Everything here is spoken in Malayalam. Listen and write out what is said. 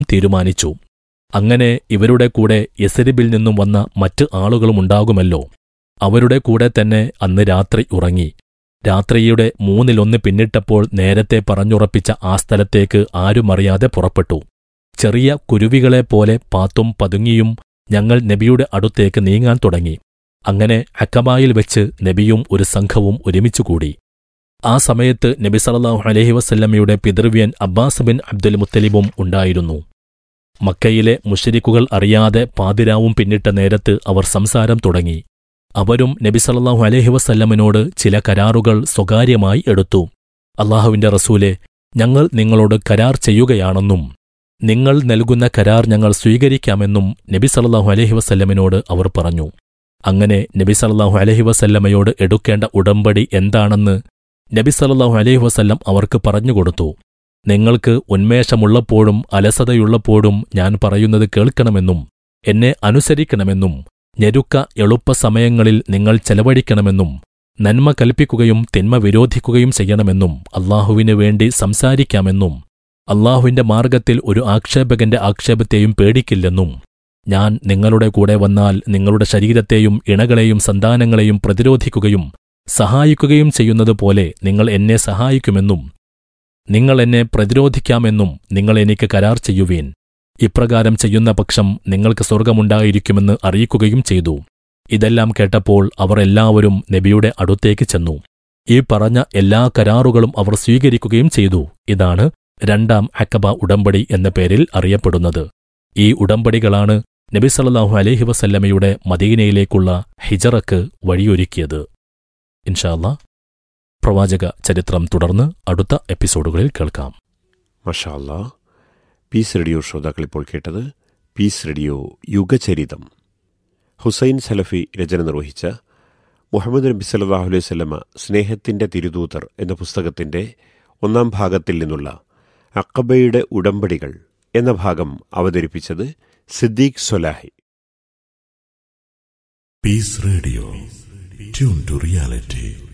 തീരുമാനിച്ചു അങ്ങനെ ഇവരുടെ കൂടെ യസരിബിൽ നിന്നും വന്ന മറ്റ് ആളുകളുമുണ്ടാകുമല്ലോ അവരുടെ കൂടെ തന്നെ അന്ന് രാത്രി ഉറങ്ങി രാത്രിയുടെ മൂന്നിലൊന്ന് പിന്നിട്ടപ്പോൾ നേരത്തെ പറഞ്ഞുറപ്പിച്ച ആ സ്ഥലത്തേക്ക് ആരുമറിയാതെ പുറപ്പെട്ടു ചെറിയ കുരുവികളെപ്പോലെ പാത്തും പതുങ്ങിയും ഞങ്ങൾ നബിയുടെ അടുത്തേക്ക് നീങ്ങാൻ തുടങ്ങി അങ്ങനെ അക്കബായിൽ വെച്ച് നബിയും ഒരു സംഘവും ഒരുമിച്ചുകൂടി ആ സമയത്ത് നബി സല്ലല്ലാഹു അലൈഹി വസല്ലമയുടെ പിതൃവ്യൻ അബ്ബാസ് ബിൻ അബ്ദുൽ മുത്തലിബും ഉണ്ടായിരുന്നു മക്കയിലെ മുഷരിക്കുകൾ അറിയാതെ പാതിരാവും പിന്നിട്ട നേരത്ത് അവർ സംസാരം തുടങ്ങി അവരും നബി സല്ലല്ലാഹു അലൈഹി വസല്ലമനോട് ചില കരാറുകൾ സ്വകാര്യമായി എടുത്തു അള്ളാഹുവിന്റെ റസൂലെ ഞങ്ങൾ നിങ്ങളോട് കരാർ ചെയ്യുകയാണെന്നും നിങ്ങൾ നൽകുന്ന കരാർ ഞങ്ങൾ സ്വീകരിക്കാമെന്നും നബി സല്ലല്ലാഹു അലൈഹി വസല്ലമനോട് അവർ പറഞ്ഞു അങ്ങനെ നബി സല്ലല്ലാഹു അലൈഹി വസല്ലമയോട് എടുക്കേണ്ട ഉടമ്പടി എന്താണെന്ന് നബി സല്ലല്ലാഹു അലൈഹി വസല്ലം അവർക്ക് പറഞ്ഞുകൊടുത്തു നിങ്ങൾക്ക് ഉന്മേഷമുള്ളപ്പോഴും അലസതയുള്ളപ്പോഴും ഞാൻ പറയുന്നത് കേൾക്കണമെന്നും എന്നെ അനുസരിക്കണമെന്നും ഞെരുക്ക എളുപ്പസമയങ്ങളിൽ നിങ്ങൾ ചെലവഴിക്കണമെന്നും നന്മ കൽപ്പിക്കുകയും തിന്മ വിരോധിക്കുകയും ചെയ്യണമെന്നും അള്ളാഹുവിനു വേണ്ടി സംസാരിക്കാമെന്നും അള്ളാഹുവിന്റെ മാർഗത്തിൽ ഒരു ആക്ഷേപകന്റെ ആക്ഷേപത്തെയും പേടിക്കില്ലെന്നും ഞാൻ നിങ്ങളുടെ കൂടെ വന്നാൽ നിങ്ങളുടെ ശരീരത്തെയും ഇണകളെയും സന്താനങ്ങളെയും പ്രതിരോധിക്കുകയും സഹായിക്കുകയും ചെയ്യുന്നതുപോലെ നിങ്ങൾ എന്നെ സഹായിക്കുമെന്നും നിങ്ങൾ എന്നെ പ്രതിരോധിക്കാമെന്നും നിങ്ങൾ എനിക്ക് കരാർ ചെയ്യുവീൻ ഇപ്രകാരം ചെയ്യുന്ന പക്ഷം നിങ്ങൾക്ക് സ്വർഗമുണ്ടായിരിക്കുമെന്ന് അറിയിക്കുകയും ചെയ്തു ഇതെല്ലാം കേട്ടപ്പോൾ അവർ എല്ലാവരും നബിയുടെ അടുത്തേക്ക് ചെന്നു ഈ പറഞ്ഞ എല്ലാ കരാറുകളും അവർ സ്വീകരിക്കുകയും ചെയ്തു ഇതാണ് രണ്ടാം അക്കബ ഉടമ്പടി എന്ന പേരിൽ അറിയപ്പെടുന്നത് ഈ ഉടമ്പടികളാണ് നബി സല്ലല്ലാഹു അലൈഹി വസല്ലമയുടെ മദീനയിലേക്കുള്ള ഹിജറക്ക് വഴിയൊരുക്കിയത് ഇൻഷാല്ല പ്രവാചക ചരിത്രം തുടർന്ന് അടുത്ത എപ്പിസോഡുകളിൽ കേൾക്കാം മഷാല്ല പീസ് റേഡിയോ ശ്രോതാക്കൾ ഇപ്പോൾ കേട്ടത് പീസ് റേഡിയോ യുഗചരിതം ഹുസൈൻ സലഫി രചന നിർവഹിച്ച മുഹമ്മദ് നബി സല്ലാഹു അലൈഹി സ്വലമ സ്നേഹത്തിൻ്റെ തിരുദൂതർ എന്ന പുസ്തകത്തിൻ്റെ ഒന്നാം ഭാഗത്തിൽ നിന്നുള്ള അക്കബയുടെ ഉടമ്പടികൾ എന്ന ഭാഗം അവതരിപ്പിച്ചത് Siddique Swalahi Peace Radio. Tune to reality.